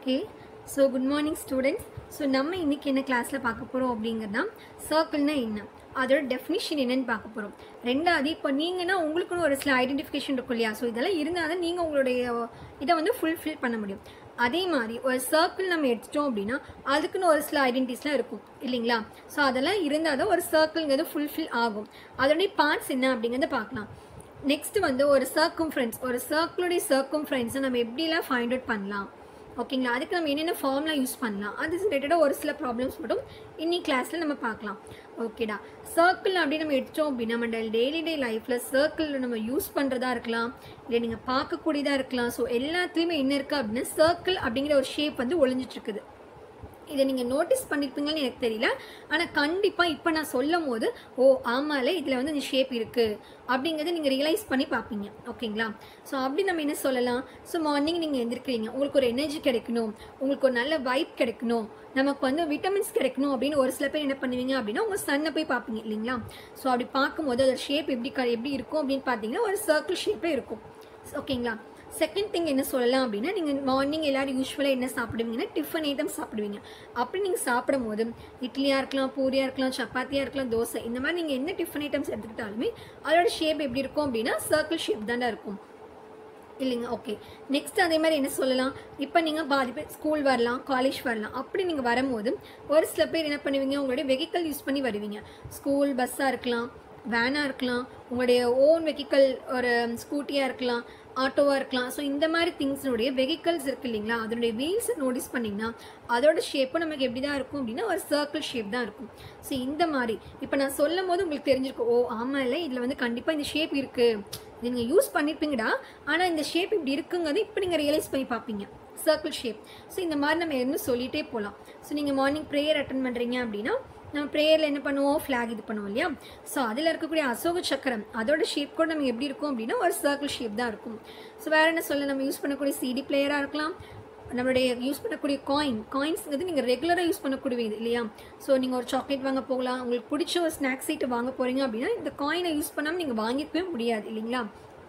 okay so good morning students so நம்ம இன்னைக்கு என்ன கிளாஸில் பார்க்க போகிறோம் அப்படிங்கிறது தான் சர்க்கிள்னா என்ன அதோட டெஃபினிஷன் என்னன்னு பார்க்க போகிறோம் ரெண்டாவது இப்போ நீங்கன்னா உங்களுக்குன்னு ஒரு சில ஐடென்டிஃபிகேஷன் இருக்கும் இல்லையா ஸோ இதெல்லாம் இருந்தால் தான் நீங்கள் உங்களுடைய இதை வந்து ஃபுல்ஃபில் பண்ண முடியும் அதே மாதிரி ஒரு சர்க்கிள் நம்ம எடுத்துட்டோம் அப்படின்னா அதுக்குன்னு ஒரு சில ஐடென்டிட்டிஸ்லாம் இருக்கும் இல்லைங்களா ஸோ அதெல்லாம் இருந்தால் தான் ஒரு சர்க்கிள்ங்கிறது ஃபுல்ஃபில் ஆகும் அதோடைய பார்ட்ஸ் என்ன அப்படிங்கிறத பார்க்கலாம் நெக்ஸ்ட் வந்து ஒரு சர்க்கும் ஃப்ரெண்ட்ஸ் ஒரு சர்க்கிளுடைய சர்க்கும் ஃப்ரெண்ட்ஸை நம்ம எப்படிலாம் ஃபைண்ட் அவுட் பண்ணலாம் ஓகேங்களா அதுக்கு நம்ம என்னென்ன ஃபார்ம்லாம் யூஸ் பண்ணலாம் அது ரிலேட்டடாக ஒரு சில ப்ராப்ளம்ஸ் மட்டும் இன்னைக்கு கிளாஸில் நம்ம பார்க்கலாம் ஓகேடா சர்க்கிள் அப்படி நம்ம எடுத்தோம் அப்படின்னா நம்ம டெய்லி டே லைஃப்பில் சர்க்கிள் நம்ம யூஸ் பண்ணுறதா இருக்கலாம் இல்லை நீங்கள் பார்க்கக்கூடியதாக இருக்கலாம் ஸோ எல்லாத்துலேயுமே என்ன இருக்குது அப்படின்னா சர்க்கிள் அப்படிங்கிற ஒரு ஷேப் வந்து ஒளிஞ்சிட்டு இருக்குது இதை நீங்கள் நோட்டீஸ் பண்ணியிருப்பீங்கன்னு எனக்கு தெரியல ஆனால் கண்டிப்பாக இப்போ நான் சொல்லும் போது ஓ ஆமால இதில் வந்து இந்த ஷேப் இருக்குது அப்படிங்கிறத நீங்கள் ரியலைஸ் பண்ணி பார்ப்பீங்க ஓகேங்களா ஸோ அப்படி நம்ம என்ன சொல்லலாம் ஸோ மார்னிங் நீங்கள் எந்திரிக்கிறீங்க உங்களுக்கு ஒரு எனர்ஜி கிடைக்கணும் உங்களுக்கு ஒரு நல்ல வைப் கிடைக்கணும் நமக்கு வந்து விட்டமின்ஸ் கிடைக்கணும் அப்படின்னு ஒரு சில பேர் என்ன பண்ணுவீங்க அப்படின்னா உங்கள் சன்னை போய் பார்ப்பீங்க இல்லைங்களா ஸோ அப்படி பார்க்கும்போது அதோட ஷேப் எப்படி க எப்படி இருக்கும் அப்படின்னு பார்த்தீங்கன்னா ஒரு சர்க்கிள் ஷேப்பில் இருக்கும் ஓகேங்களா செகண்ட் திங் என்ன சொல்லலாம் அப்படின்னா நீங்கள் மார்னிங் எல்லாரும் யூஸ்வலாக என்ன சாப்பிடுவீங்கன்னா டிஃபன் ஐட்டம் சாப்பிடுவீங்க அப்படி நீங்கள் சாப்பிடும் போது இட்லியாக இருக்கலாம் பூரியாக இருக்கலாம் சப்பாத்தியாக இருக்கலாம் தோசை இந்த மாதிரி நீங்கள் என்ன டிஃபன் ஐட்டம்ஸ் எடுத்துக்கிட்டாலுமே அதோட ஷேப் எப்படி இருக்கும் அப்படின்னா சர்க்கிள் ஷேப் தானே இருக்கும் இல்லைங்க ஓகே நெக்ஸ்ட் அதே மாதிரி என்ன சொல்லலாம் இப்போ நீங்கள் பாதி பேர் ஸ்கூல் வரலாம் காலேஜ் வரலாம் அப்படி நீங்கள் வரும்போது ஒரு சில பேர் என்ன பண்ணுவீங்க உங்களுடைய வெஹிக்கல் யூஸ் பண்ணி வருவீங்க ஸ்கூல் பஸ்ஸாக இருக்கலாம் வேனாக இருக்கலாம் உங்களுடைய ஓன் வெஹிக்கல் ஒரு ஸ்கூட்டியாக இருக்கலாம் ஆட்டோவாக இருக்கலாம் ஸோ இந்த மாதிரி திங்ஸினுடைய வெஹிக்கல்ஸ் இருக்கு இல்லைங்களா அதனுடைய வீல்ஸை நோட்டீஸ் பண்ணிங்கன்னா அதோட ஷேப்பும் நமக்கு எப்படி தான் இருக்கும் அப்படின்னா ஒரு சர்க்கிள் ஷேப் தான் இருக்கும் ஸோ இந்த மாதிரி இப்போ நான் சொல்லும் போது உங்களுக்கு தெரிஞ்சிருக்கும் ஓ ஆமாம் இல்லை இதில் வந்து கண்டிப்பாக இந்த ஷேப் இருக்குது நீங்கள் யூஸ் பண்ணியிருப்பீங்கடா ஆனால் இந்த ஷேப் இப்படி இருக்குங்கிறது இப்போ நீங்கள் ரியலைஸ் பண்ணி பார்ப்பீங்க சர்க்கிள் ஷேப் ஸோ இந்த மாதிரி நம்ம இன்னும் சொல்லிகிட்டே போகலாம் ஸோ நீங்கள் மார்னிங் ப்ரேயர் அட்டன் பண்ணுறீங்க அப்படின்னா நம்ம ப்ரேயரில் என்ன பண்ணுவோம் ஃப்ளாக் இது பண்ணுவோம் இல்லையா ஸோ அதில் இருக்கக்கூடிய அசோக சக்கரம் அதோட ஷேப் கூட நம்ம எப்படி இருக்கும் அப்படின்னா ஒரு சர்க்கிள் ஷேப் தான் இருக்கும் ஸோ வேறு என்ன சொல்ல நம்ம யூஸ் பண்ணக்கூடிய சிடி பிளேயராக இருக்கலாம் நம்மளுடைய யூஸ் பண்ணக்கூடிய காயின் காயின்ஸ்ங்கிறது நீங்கள் ரெகுலராக யூஸ் பண்ணக்கூடியது இல்லையா ஸோ நீங்கள் ஒரு சாக்லேட் வாங்க போகலாம் உங்களுக்கு பிடிச்ச ஒரு ஸ்நாக்ஸ் ஐட்டம் வாங்க போகிறீங்க அப்படின்னா இந்த காயினை யூஸ் பண்ணாமல் நீங்கள் வாங்கிக்கவே முடியாது இல்லைங்களா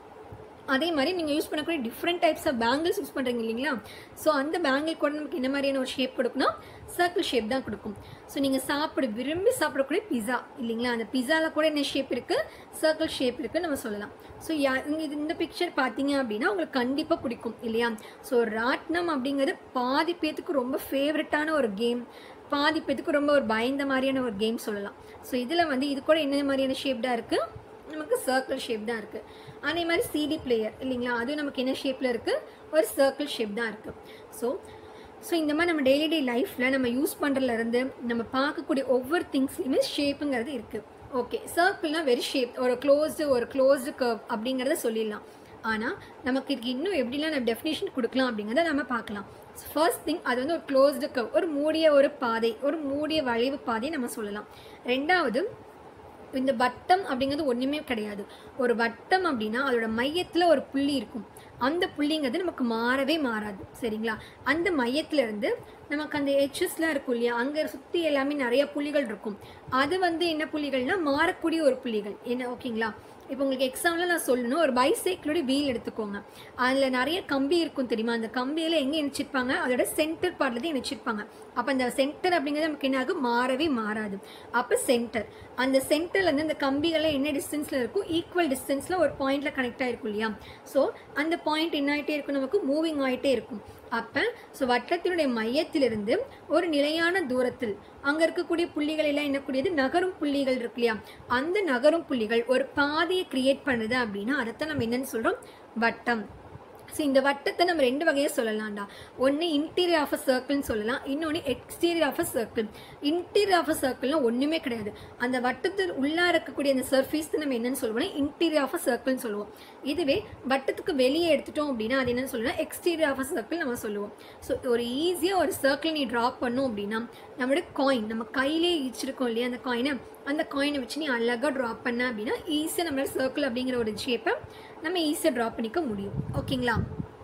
அதே மாதிரி நீங்கள் யூஸ் பண்ணக்கூடிய different types of bangles use பண்ணுறீங்க இல்லைங்களா ஸோ அந்த பேங்கிள் கூட நமக்கு என்ன மாதிரியான ஒரு ஷேப் கொடுக்கணும் சர்க்கிள் ஷேப் தான் கொடுக்கும் ஸோ நீங்கள் சாப்பிட விரும்பி சாப்பிடக்கூடிய பிஸா இல்லைங்களா அந்த பிஸாவில் கூட என்ன ஷேப் இருக்குது சர்க்கிள் ஷேப் இருக்குன்னு நம்ம சொல்லலாம் ஸோ யா இங்கே இது இந்த பிக்சர் பார்த்தீங்க அப்படின்னா உங்களுக்கு கண்டிப்பாக பிடிக்கும் இல்லையா ஸோ ராட்னம் அப்படிங்கிறது பாதி பேத்துக்கு ரொம்ப ஃபேவரட்டான ஒரு கேம் பாதி பேத்துக்கு ரொம்ப ஒரு பயந்த மாதிரியான ஒரு கேம் சொல்லலாம் ஸோ இதில் வந்து இது கூட என்ன மாதிரியான ஷேப்டாக இருக்குது நமக்கு சர்க்கிள் ஷேப் தான் இருக்குது அதே மாதிரி சிடி பிளேயர் இல்லைங்களா அதுவும் நமக்கு என்ன ஷேப்பில் இருக்குது ஒரு சர்க்கிள் ஷேப் தான் இருக்குது ஸோ ஸோ இந்த மாதிரி நம்ம டெய்லி டே லைஃப்பில் நம்ம யூஸ் பண்ணுறதுலேருந்து நம்ம பார்க்கக்கூடிய ஒவ்வொரு திங்ஸ்லையுமே ஷேப்புங்கிறது இருக்குது ஓகே சர்க்கிள்னால் வெரி ஷேப் ஒரு க்ளோஸ்டு ஒரு க்ளோஸ்டு கர்வ் அப்படிங்கிறத சொல்லிடலாம் ஆனால் நமக்கு இதுக்கு இன்னும் எப்படிலாம் நம்ம டெஃபினேஷன் கொடுக்கலாம் அப்படிங்கிறத நம்ம பார்க்கலாம் ஃபர்ஸ்ட் திங் அது வந்து ஒரு க்ளோஸ்டு கர்வ் ஒரு மூடிய ஒரு பாதை ஒரு மூடிய வளைவு பாதை நம்ம சொல்லலாம் ரெண்டாவது இந்த வட்டம் அப்படிங்கிறது ஒன்றுமே கிடையாது ஒரு வட்டம் அப்படின்னா அதோட மையத்தில் ஒரு புள்ளி இருக்கும் அந்த புள்ளிங்கிறது நமக்கு மாறவே மாறாது சரிங்களா அந்த மையத்துல இருந்து நமக்கு அந்த எச்சஸ்லாம் இருக்கும் இல்லையா அங்கே சுற்றி எல்லாமே நிறைய புள்ளிகள் இருக்கும் அது வந்து என்ன புள்ளிகள்னா மாறக்கூடிய ஒரு புள்ளிகள் என்ன ஓகேங்களா இப்போ உங்களுக்கு எக்ஸாம்பிள் நான் சொல்லணும் ஒரு பைசைக்கிளோட வீல் எடுத்துக்கோங்க அதில் நிறைய கம்பி இருக்கும் தெரியுமா அந்த கம்பியில் எங்கே இணைச்சிருப்பாங்க அதோட சென்டர் பார்ட்ல தான் இணைச்சிருப்பாங்க அப்போ அந்த சென்டர் அப்படிங்கிறது நமக்கு என்ன ஆகும் மாறவே மாறாது அப்போ சென்டர் அந்த சென்டர்லேருந்து அந்த கம்பிகள்லாம் என்ன டிஸ்டன்ஸில் இருக்கும் ஈக்குவல் டிஸ்டன்ஸில் ஒரு பாயிண்டில் கனெக்ட் ஆகிருக்கும் இல்லையா ஸோ அந்த பாயிண்ட் என்ன ஆகிட்டே இருக்கும் நமக்கு மூவிங் ஆகிட்டே இருக்கும் அப்போ ஸோ வட்டத்தினுடைய மையத்திலிருந்து ஒரு நிலையான தூரத்தில் அங்கே இருக்கக்கூடிய புள்ளிகள் எல்லாம் என்னக்கூடியது நகரும் புள்ளிகள் இருக்கு இல்லையா அந்த நகரும் புள்ளிகள் ஒரு பாதையை கிரியேட் பண்ணுது அப்படின்னா அதைத்தான் நம்ம என்னன்னு சொல்கிறோம் வட்டம் ஸோ இந்த வட்டத்தை நம்ம ரெண்டு வகையாக சொல்லலாம்டா ஒன்று இன்டீரியர் ஆஃப் அ சர்க்கிள்னு சொல்லலாம் இன்னொன்று exterior of a circle interior of a சர்க்கிள்லாம் ஒன்றுமே கிடையாது அந்த வட்டத்தில் உள்ளே இருக்கக்கூடிய அந்த சர்ஃபேஸ் நம்ம என்னன்னு சொல்லுவோம்னா இன்டீரியர் ஆஃப் அ சர்க்கிள்னு சொல்லுவோம் இதுவே வட்டத்துக்கு வெளியே எடுத்துட்டோம் அப்படின்னா அது என்னன்னு சொல்லலாம் எக்ஸ்டீரியர் ஆஃப் அ சர்க்கிள் நம்ம சொல்லுவோம் ஸோ ஒரு ஈஸியாக ஒரு சர்க்கிள் நீ ட்ரா பண்ணோம் அப்படின்னா நம்மளோட காயின் நம்ம கையிலே ஈச்சிருக்கோம் இல்லையா அந்த காயினை அந்த காயினை வச்சு நீ அழகாக ட்ரா பண்ண அப்படின்னா ஈஸியாக நம்மளோட சர்க்கிள் அப்படிங்கிற ஒரு ஷேப்பை நம்ம ஈஸியாக ட்ரா பண்ணிக்க முடியும் ஓகேங்களா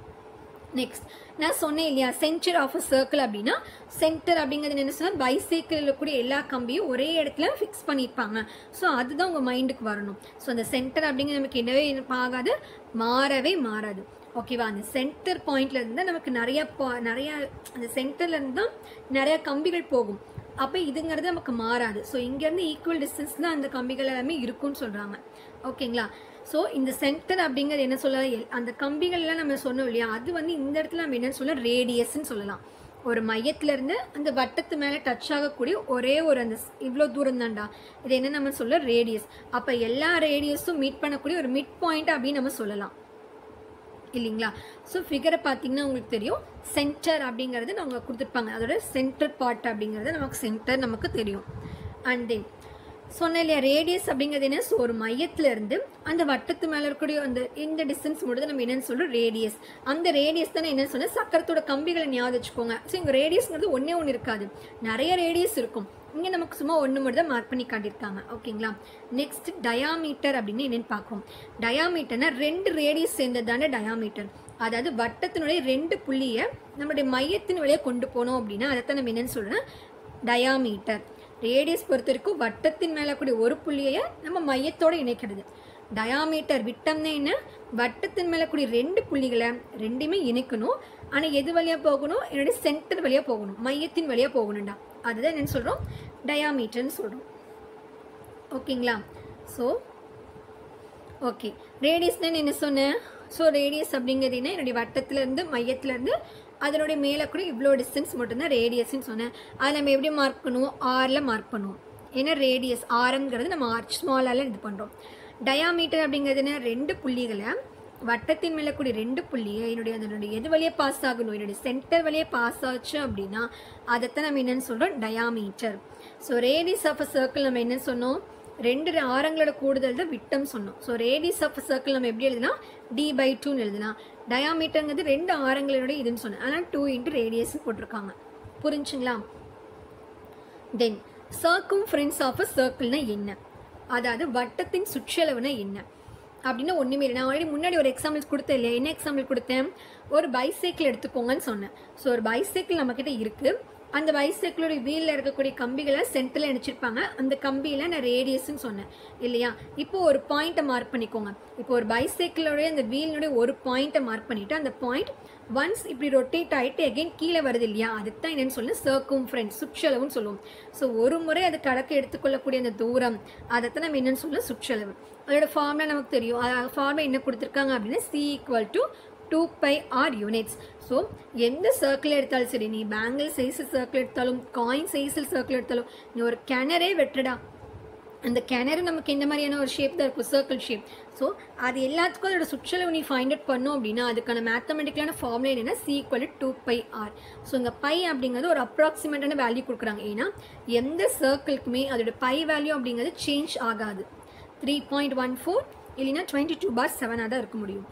நெக்ஸ்ட் நான் சொன்னேன் இல்லையா சென்டர் ஆஃப் அ சர்க்கிள் அப்படின்னா சென்டர் அப்படிங்கிறது என்ன சொன்னால் பைசைக்கிளில் கூடிய எல்லா கம்பியும் ஒரே இடத்துல ஃபிக்ஸ் பண்ணியிருப்பாங்க ஸோ அதுதான் உங்கள் மைண்டுக்கு வரணும் ஸோ அந்த சென்டர் அப்படிங்கிறது நமக்கு என்னவே ஆகாது மாறவே மாறாது ஓகேவா அந்த சென்டர் பாயிண்ட்ல இருந்து தான் நமக்கு நிறைய பா- நிறைய அந்த சென்டர்ல இருந்து தான் நிறைய கம்பிகள் போகும் அப்போ இதுங்கிறது நமக்கு மாறாது ஸோ இங்கேருந்து ஈக்குவல் டிஸ்டன்ஸ் தான் அந்த கம்பிகள் எல்லாமே இருக்கும்னு சொல்கிறாங்க ஓகேங்களா ஸோ இந்த சென்டர் அப்படிங்கிறது என்ன சொல்ல அந்த கம்பிகள்லாம் நம்ம சொன்னோம் இல்லையா அது வந்து இந்த இடத்துல நம்ம என்னன்னு சொல்ல ரேடியஸ்ன்னு சொல்லலாம் ஒரு மையத்துல இருந்து அந்த வட்டத்து மேலே டச் ஆகக்கூடிய ஒரே ஒரு அந்த இவ்வளோ தூரம் தான்டா இது என்ன நம்ம சொல்ல ரேடியஸ் அப்போ எல்லா ரேடியஸும் மீட் பண்ணக்கூடிய ஒரு மிட் பாயிண்ட் அப்படின்னு நம்ம சொல்லலாம் இல்லைங்களா ஸோ ஃபிகரை பார்த்தீங்கன்னா உங்களுக்கு தெரியும் சென்டர் அப்படிங்கிறது அவங்க கொடுத்துருப்பாங்க அதோட சென்டர் பார்ட் அப்படிங்கிறது நமக்கு சென்டர் நமக்கு தெரியும் அண்ட் தென் சொன்னேன் இல்லையா ரேடியஸ் அப்படிங்கிறது என்ன ஸோ ஒரு மையத்துல இருந்து அந்த வட்டத்து மேலே இருக்கக்கூடிய அந்த இந்த டிஸ்டன்ஸ் மட்டும் நம்ம என்னன்னு சொல்றோம் ரேடியஸ் அந்த ரேடியஸ் தானே என்ன சொன்ன சக்கரத்தோட கம்பிகளை ஞாபகம் வச்சுக்கோங்க ஸோ இங்கே ரேடியஸ்ங்கிறது ஒன்றே ஒன்று இருக்காது நிறைய ரேடியஸ் இருக்கும் இங்கே நமக்கு சும்மா ஒன்று மட்டும் தான் மார்க் பண்ணி காட்டியிருக்காங்க ஓகேங்களா நெக்ஸ்ட் டயாமீட்டர் அப்படின்னு என்னன்னு பார்ப்போம் டயாமீட்டர்னா ரெண்டு ரேடியஸ் சேர்ந்தது தானே டயாமீட்டர் அதாவது வட்டத்தினுடைய ரெண்டு புள்ளியை நம்மளுடைய மையத்தின் வழியாக கொண்டு போனோம் அப்படின்னா அதைத்தான் நம்ம என்னன்னு சொல்றோம்னா டயாமீட்டர் ரேடியஸ் பொறுத்த வரைக்கும் வட்டத்தின் மேலே கூடிய ஒரு புள்ளியை நம்ம மையத்தோட இணைக்கிறது டயாமீட்டர் விட்டம்னா என்ன வட்டத்தின் மேலே கூடிய ரெண்டு புள்ளிகளை ரெண்டுமே இணைக்கணும் ஆனால் எது வழியாக போகணும் என்னுடைய சென்டர் வழியாக போகணும் மையத்தின் வழியாக போகணும்டா அதுதான் என்னன்னு சொல்கிறோம் டயாமீட்டர்னு சொல்கிறோம் ஓகேங்களா ஸோ ஓகே ரேடியஸ் தான் என்ன சொன்னேன் ஸோ ரேடியஸ் அப்படிங்கிறது என்ன என்னுடைய வட்டத்திலேருந்து மையத்திலேருந்து அதனுடைய மேலே கூட இவ்வளோ டிஸ்டன்ஸ் மட்டும்தான் ரேடியஸ்ன்னு சொன்னேன் அதை நம்ம எப்படி மார்க் பண்ணுவோம் ஆரில் மார்க் பண்ணுவோம் ஏன்னா ரேடியஸ் ஆரம்ங்கிறது நம்ம ஆர் ஸ்மாலால் இது பண்ணுறோம் டயாமீட்டர் அப்படிங்கிறது என்ன ரெண்டு புள்ளிகளை வட்டத்தின் மேலே கூடிய ரெண்டு புள்ளியை என்னுடைய அதனுடைய எது வழியாக பாஸ் ஆகணும் என்னுடைய சென்டர் வழியாக பாஸ் ஆச்சு அப்படின்னா அதைத்தான் நம்ம என்னன்னு சொல்கிறோம் diameter so radius of a circle நம்ம என்ன சொன்னோம் ரெண்டு ஆரங்களோட கூடுதல் தான் விட்டம் சொன்னோம் ஸோ ரேடியஸ் ஆஃப் சர்க்கிள் நம்ம எப்படி எழுதுனா டி பை டூன்னு எழுதலாம் டயாமீட்டருங்கிறது ரெண்டு ஆரங்களோட இதுன்னு சொன்னேன் ஆனால் டூ இன்ட்டு ரேடியஸ் போட்டிருக்காங்க புரிஞ்சுங்களா தென் சர்க்கும் ஃப்ரெண்ட்ஸ் ஆஃப் அ சர்க்கிள்னா என்ன அதாவது வட்டத்தின் சுற்றளவுனா என்ன அப்படின்னா ஒன்றுமே இல்லை நான் ஆல்ரெடி முன்னாடி ஒரு எக்ஸாம்பிள்ஸ் கொடுத்தேன் இல்லையா என்ன எக்ஸாம்பிள் கொடுத்தேன் ஒரு பைசைக்கிள் எடுத்துக்கோங்கன்னு சொன்னேன் ஸோ ஒரு பைசைக்கிள் நம்மக்கிட்ட இருக்குது அந்த பைசைக்கிளோட வீலில் இருக்கக்கூடிய கம்பிகளை சென்டரில் இணைச்சிருப்பாங்க அந்த கம்பியில் நான் ரேடியஸ்ன்னு சொன்னேன் இல்லையா இப்போ ஒரு பாயிண்ட்டை மார்க் பண்ணிக்கோங்க இப்போ ஒரு பைசைக்கிளோடைய அந்த வீலினுடைய ஒரு பாயிண்ட்டை மார்க் பண்ணிவிட்டு அந்த பாயிண்ட் ஒன்ஸ் இப்படி ரொட்டேட் ஆகிட்டு எகைன் கீழே வருது இல்லையா அதுக்கு தான் என்னன்னு சொல்ல சர்க்கும் ஃப்ரெண்ட் சுற்றளவுன்னு சொல்லுவோம் ஸோ ஒரு முறை அது கடக்க எடுத்துக்கொள்ளக்கூடிய அந்த தூரம் அதைத்தான் நம்ம என்னன்னு சொல்ல சுற்றளவு அதோட ஃபார்முலா நமக்கு தெரியும் ஃபார்முலா என்ன கொடுத்துருக்காங்க அப்படின்னா C equal to two pi R units so எந்த சர்க்கிள் எடுத்தாலும் சரி நீ பேங்கிள் சைஸில் சர்க்கிள் எடுத்தாலும் காயின் சைஸில் சர்க்கிள் எடுத்தாலும் நீ ஒரு கிணறே வெட்டுடா அந்த கிணறு நமக்கு இந்த மாதிரியான ஒரு ஷேப் தான் இருக்கும் சர்க்கிள் ஷேப் ஸோ அது எல்லாத்துக்கும் அதோட சுற்றளவு நீ ஃபைண்ட் அவுட் பண்ணோம் அப்படின்னா அதுக்கான மேத்தமெட்டிக்கலான ஃபார்முலா என்னன்னா C equal two pi R so இங்கே பை அப்படிங்கிறது ஒரு அப்ராக்சிமேட்டான வேல்யூ கொடுக்குறாங்க ஏன்னா எந்த சர்க்கிளுக்குமே அதோட பை வேல்யூ அப்படிங்கிறது சேஞ்ச் ஆகாது த்ரீ பாயிண்ட் ஒன் ஃபோர் இல்லைன்னா டுவெண்ட்டி டூ பார் செவனாக தான் இருக்க முடியும்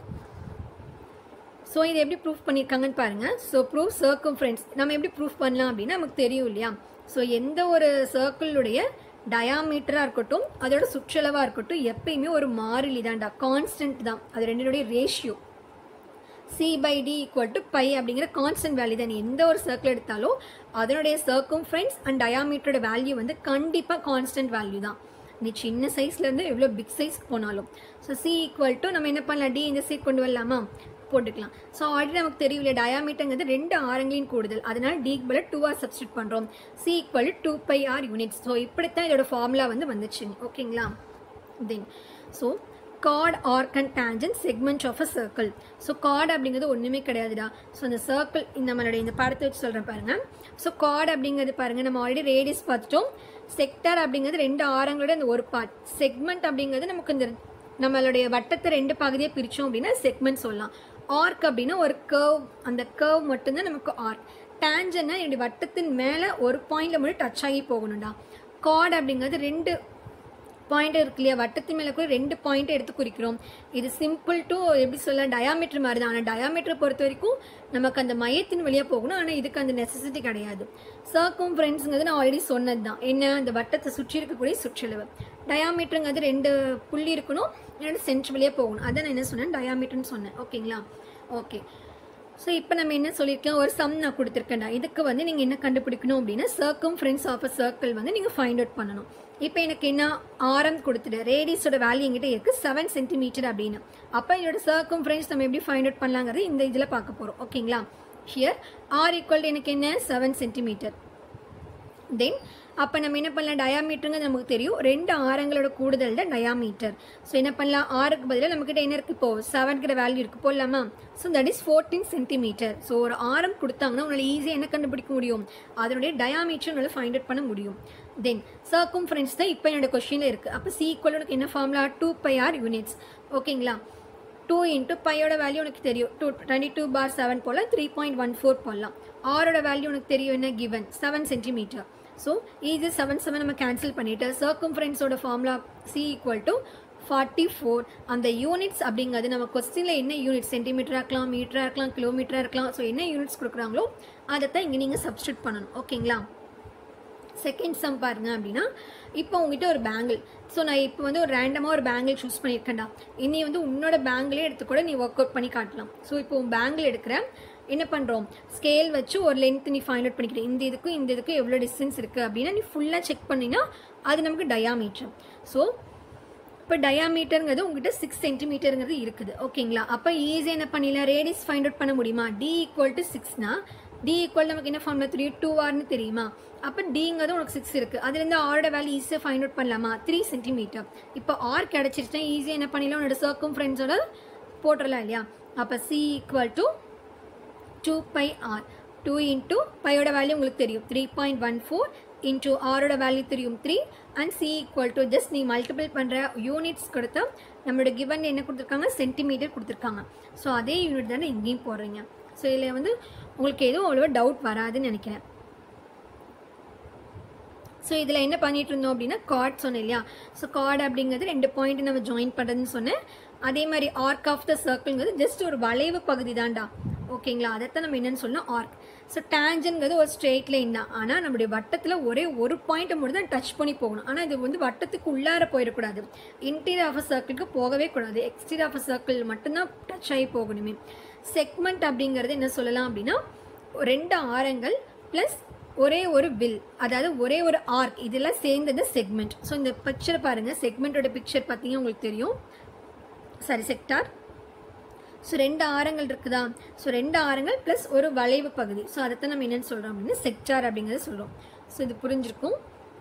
ஸோ இதை எப்படி ப்ரூஃப் பண்ணியிருக்காங்கன்னு பாருங்கள் ஸோ ப்ரூஃப் சர்க்கும் ஃப்ரெண்ட்ஸ் நம்ம எப்படி ப்ரூஃப் பண்ணலாம் அப்படின்னா நமக்கு தெரியும் இல்லையா ஸோ எந்த ஒரு சர்க்கிளுடைய டயாமீட்டராக இருக்கட்டும் அதோட சுற்றளவாக இருக்கட்டும் எப்பயுமே ஒரு மாறிலி தான்டா கான்ஸ்டன்ட் தான் அது ரெண்டினுடைய ratio C by D equal to pi அப்படிங்கிற கான்ஸ்டன்ட் வேல்யூ தான் நீ எந்த ஒரு சர்க்கிள் எடுத்தாலும் அதனுடைய சர்க்கும் ஃப்ரெண்ட்ஸ் அண்ட் டயாமீட்டரோட வேல்யூ வந்து கண்டிப்பாக கான்ஸ்டன்ட் வேல்யூ தான் நீ சின்ன சைஸ்லேருந்து எவ்வளோ பிக் சைஸ்க்கு போனாலும் ஸோ சி ஈக்குவல் டு நம்ம என்ன பண்ணலாம் டி இந்த சைட் கொண்டு வரலாமா போட்டுக்கலாம் ஸோ ஆல்ரெடி நமக்கு தெரியல டயாமீட்டருங்கிறது ரெண்டு ஆரங்களின் கூடுதல் அதனால டிக்கு பதில் டூ ஆர் சப்ஸ்டியூட் பண்ணுறோம் C equal two pi R units so இப்படித்தான் இதோட ஃபார்முலா வந்து வந்துச்சு ஓகேங்களா then so chord arc and tangent segment of a circle so chord அப்படிங்கிறது ஒன்றுமே கிடையாதுடா ஸோ அந்த சர்க்கிள் இந்த நம்மளுடைய இந்த படத்தை வச்சு சொல்கிறேன் பாருங்க ஸோ கார்டு அப்படிங்கிறது பாருங்க நம்ம ஆல்ரெடி ரேடியஸ் பார்த்துட்டோம் செக்டார் அப்படிங்கிறது ரெண்டு ஆரங்களோட அந்த ஒரு பார்ட் செக்மெண்ட் அப்படிங்கிறது நமக்கு இந்த நம்மளுடைய வட்டத்தை ரெண்டு பகுதியாக பிரித்தோம் அப்படின்னா செக்மெண்ட் சொல்லலாம் ஆர்க் அப்படின்னா ஒரு கர்வ் அந்த கர்வ் மட்டும்தான் நமக்கு ஆர்க் டேஞ்சன்னா என்னுடைய வட்டத்தின் மேலே ஒரு பாயிண்ட்ல மட்டும் டச் ஆகி போகணும்டா கார்டு அப்படிங்கிறது ரெண்டு பாயிண்ட் இருக்கு இல்லையா வட்டத்தின் மேலே கூட ரெண்டு பாயிண்ட் எடுத்து குறிக்கிறோம் இது சிம்பிள் டு எப்படி சொல்ல டயாமீட்டர் மாதிரி தான் ஆனால் டயாமீட்டர் பொறுத்த வரைக்கும் நமக்கு அந்த மையத்தின் வழியாக போகணும் ஆனால் இதுக்கு அந்த நெசசிட்டி கிடையாது சர்க்கும் ஃப்ரெண்ட்ஸுங்கிறது நான் ஆல்ரெடி சொன்னது தான் என்ன அந்த வட்டத்தை சுற்றி இருக்கக்கூடிய சுற்றளவு டயாமீட்டருங்கிறது ரெண்டு புள்ளி இருக்கணும் ரெண்டு சென்டர் வழியாக போகணும் அதான் நான் என்ன சொன்னேன் டயாமீட்டர்னு சொன்னேன் ஓகேங்களா ஓகே ஸோ இப்போ நம்ம என்ன சொல்லியிருக்கேன் ஒரு சம் நான் கொடுத்துருக்கேன்டா இதுக்கு வந்து நீங்கள் என்ன கண்டுபிடிக்கணும் அப்படின்னா circumference of a circle வந்து நீங்கள் ஃபைண்ட் அவுட் பண்ணணும் இப்போ எனக்கு என்ன ஆரம் கொடுத்துட்டு ரேடியஸோட வேல்யூ எங்கிட்ட இருக்குது செவன் சென்டிமீட்டர் அப்படின்னு அப்போ என்னோட சர்க்கம் ஃப்ரெண்ட்ஸ் நம்ம எப்படி ஃபைண்ட் அவுட் பண்ணலாங்கிறது இந்த இதில் பார்க்க போகிறோம் ஓகேங்களா ஹியர் ஆர் ஈக்குவல் எனக்கு என்ன செவன் சென்டிமீட்டர் தென் அப்போ நம்ம என்ன பண்ணலாம் டயாமீட்டருங்க நமக்கு தெரியும் ரெண்டு ஆரங்களோட கூடுதல் தான் டயாமீட்டர் ஸோ என்ன பண்ணலாம் ஆறுக்கு பதிலாக நம்மக்கிட்ட என்ன இருக்குது இப்போ செவன்கிற வேல்யூ இருக்குது போடலாமா so that is fourteen centimetre so ஒரு ஆரம் கொடுத்தாங்கன்னா உங்களால் ஈஸியாக என்ன கண்டுபிடிக்க முடியும் அதனுடைய டயாமீட்டர் உங்களால் ஃபைண்ட் அவுட் பண்ண முடியும் தென் சர்க்கும் ஃப்ரெண்ட்ஸ் தான் இப்போ என்னோட கொஸ்டினில் இருக்குது அப்போ சி ஈக்குவல் உனக்கு என்ன formula two pi R units ஓகேங்களா டூ இன்ட்டு பையோட வேல்யூ உனக்கு தெரியும் two twenty two bar seven போல் த்ரீ பாயிண்ட் ஒன் ஃபோர் போடலாம் ஆரோட வேல்யூ உனக்கு தெரியும் என்ன கிவன் செவன் சென்டிமீட்டர் ஸோ இது செவன் செவன் நம்ம கேன்சல் பண்ணிவிட்டு சர்க்கம் ஃப்ரெண்ட்ஸோட formula C equal to forty four அந்த யூனிட்ஸ் அப்படிங்கிறது நம்ம கொஸ்டினில் என்ன யூனிட் சென்டிமீட்டராக இருக்கலாம் மீட்டராக இருக்கலாம் கிலோமீட்டராக இருக்கலாம் ஸோ என்ன யூனிட்ஸ் கொடுக்குறாங்களோ அதை தான் இங்கே நீங்கள் சப்ஸ்டியூட் பண்ணணும் ஓகேங்களா செகண்ட் சம் பாருங்க அப்படின்னா இப்போ உங்ககிட்ட ஒரு பேங்கிள் ஸோ நான் இப்போ வந்து ஒரு ரேண்டமாக ஒரு பேங்கிள் சூஸ் பண்ணியிருக்கேன்டா இனி வந்து உன்னோட பேங்கிளே எடுத்து கூட நீ ஒர்க் அவுட் பண்ணி காட்டலாம் ஸோ இப்போ உன் பேங்கிள் எடுக்கிறேன் என்ன பண்ணுறோம் ஸ்கேல் வச்சு ஒரு லென்த் நீ ஃபைண்ட் அவுட் பண்ணிக்கிற இந்த இதுக்கும் இந்த இதுக்கும் எவ்வளோ டிஸ்டன்ஸ் இருக்குது அப்படின்னா நீ ஃபுல்லாக செக் பண்ணினா அது நமக்கு டயாமீட்டர் ஸோ இப்போ டயாமீட்டருங்கிறது உங்ககிட்ட சிக்ஸ் சென்டிமீட்டருங்கிறது இருக்குது ஓகேங்களா அப்போ ஈஸியாக என்ன பண்ணிடலாம் ரேடியஸ் ஃபைண்ட் அவுட் பண்ண முடியுமா டி ஈக்குவல் டு சிக்ஸ்னா டி ஈக்குவல் நமக்கு என்ன ஃபார்முலா தெரியும் டூ ஆர்னு தெரியுமா அப்போ டிங்கிறது உனக்கு சிக்ஸ் இருக்குது அதுலேருந்து ஆரோட வேல்யூ ஈஸியாக ஃபைண்ட் அவுட் பண்ணலாமா த்ரீ சென்டிமீட்டர் இப்போ ஆர் கிடச்சிருச்சுன்னா ஈஸியாக என்ன பண்ணிடலாம் உன்னோட சர்க்கம் ஃப்ரெண்ட்ஸோட போட்டுடலாம் இல்லையா அப்போ C equal to two pi R two into பையோட வேல்யூ உங்களுக்கு தெரியும் three point one four into ஆரோட வேல்யூ தெரியும் three and C equal to just நீ மல்டிபிள் பண்ணுற யூனிட்ஸ் கொடுத்தா நம்மளோட கிவன் என்ன கொடுத்துருக்காங்க சென்டிமீட்டர் கொடுத்துருக்காங்க ஸோ அதே யூனிட் தானே இங்கேயும் போடுறீங்க ஸோ இதில் வந்து உங்களுக்கு எதுவும் அவ்வளோவா டவுட் வராதுன்னு நினைக்கிறேன் ஸோ இதில் என்ன பண்ணிட்டு இருந்தோம் அப்படின்னா கார்ட் சொன்னேன் இல்லையா ஸோ கார்டு அப்படிங்கிறது ரெண்டு பாயிண்ட் நம்ம ஜாயின் பண்ணுறதுன்னு சொன்னேன் அதே மாதிரி ஆர்க் ஆஃப் த சர்க்கிள்ங்கிறது ஜஸ்ட் ஒரு வளைவு பகுதி தான்டா ஓகேங்களா அதைத்தான் நம்ம என்னன்னு சொல்லணும் ஆர்க் ஸோ டேஞ்சன்கிறது ஒரு ஸ்ட்ரெயிட் லைன் தான் ஆனால் நம்மளுடைய வட்டத்தில் ஒரே ஒரு பாயிண்ட்டை மட்டும் தான் டச் பண்ணி போகணும் ஆனால் இது வந்து வட்டத்துக்கு உள்ளார போயிடக்கூடாது இன்டீரியர் ஆஃப் அ சர்க்கிளுக்கு போகவே கூடாது எக்ஸ்டீரியர் ஆஃப் அ சர்க்கிள் மட்டும்தான் டச் ஆகி போகணுமே செக்மெண்ட் அப்படிங்கிறது என்ன சொல்லலாம் அப்படின்னா ரெண்டு ஆரங்கள் ப்ளஸ் ஒரே ஒரு வில் அதாவது ஒரே ஒரு ஆர்க் இதெல்லாம் சேர்ந்தது செக்மெண்ட் ஸோ இந்த பிக்சர் பாருங்கள் செக்மெண்ட்டோட பிக்சர் பார்த்தீங்கன்னா உங்களுக்கு தெரியும் சாரி செக்டார் ஸோ ரெண்டு ஆரங்கள் இருக்குதா ஸோ ரெண்டு ஆரங்கள் ப்ளஸ் ஒரு வளைவு பகுதி ஸோ அதைத்தான் நம்ம என்னென்னு சொல்கிறோம் அப்படின்னா செக்டார் அப்படிங்கிறத சொல்கிறோம் ஸோ இது புரிஞ்சிருக்கும்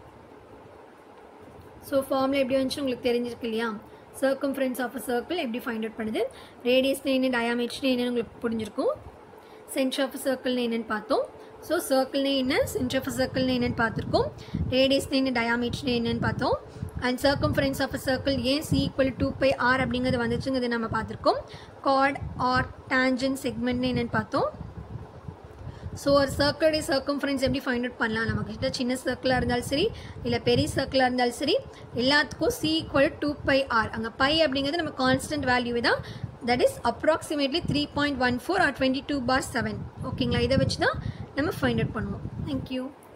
ஸோ ஃபார்மில் எப்படி வந்துச்சு உங்களுக்கு தெரிஞ்சிருக்கு இல்லையா சர்க்கம்ஃபரன்ஸ் ஆஃப் அ சர்க்கிள் எப்படி ஃபைண்ட் அவுட் பண்ணுது ரேடியஸ்னு என்ன டயாமீட்டர்னு என்னன்னு உங்களுக்கு புரிஞ்சிருக்கும் சென்டர் ஆஃப் சர்க்கிள்னு என்னன்னு பார்த்தோம் ஸோ சர்க்கிள்னு என்ன சென்டர் ஆஃப் சர்க்கிள்னு என்னன்னு பார்த்துருக்கோம் ரேடியஸ்னு என்ன டயாமீட்டர்னு என்னன்னு பார்த்தோம் and circumference of a circle ஏன் C equal two pi R அப்படிங்கிறது வந்துச்சுங்கிறது நம்ம பார்த்துருக்கோம் கார்ட் ஆர் டேஞ்சன் செக்மெண்ட்னு என்னென்னு பார்த்தோம் ஸோ ஒரு சர்க்கிளுடைய சர்க்கம்ஃபரன்ஸ் எப்படி ஃபைண்ட் அவுட் பண்ணலாம் நம்மக்கிட்ட சின்ன சர்க்கிளாக இருந்தாலும் சரி இல்லை பெரிய சர்க்கிளாக இருந்தாலும் சரி எல்லாத்துக்கும் C equal two pi R அங்கே பை அப்படிங்கிறது நம்ம கான்ஸ்டன்ட் வேல்யூ தான் that is approximately three point one four or twenty two bar seven ஓகேங்களா இதை வச்சு தான் நம்ம ஃபைண்ட் அவுட் பண்ணுவோம் தேங்க்யூ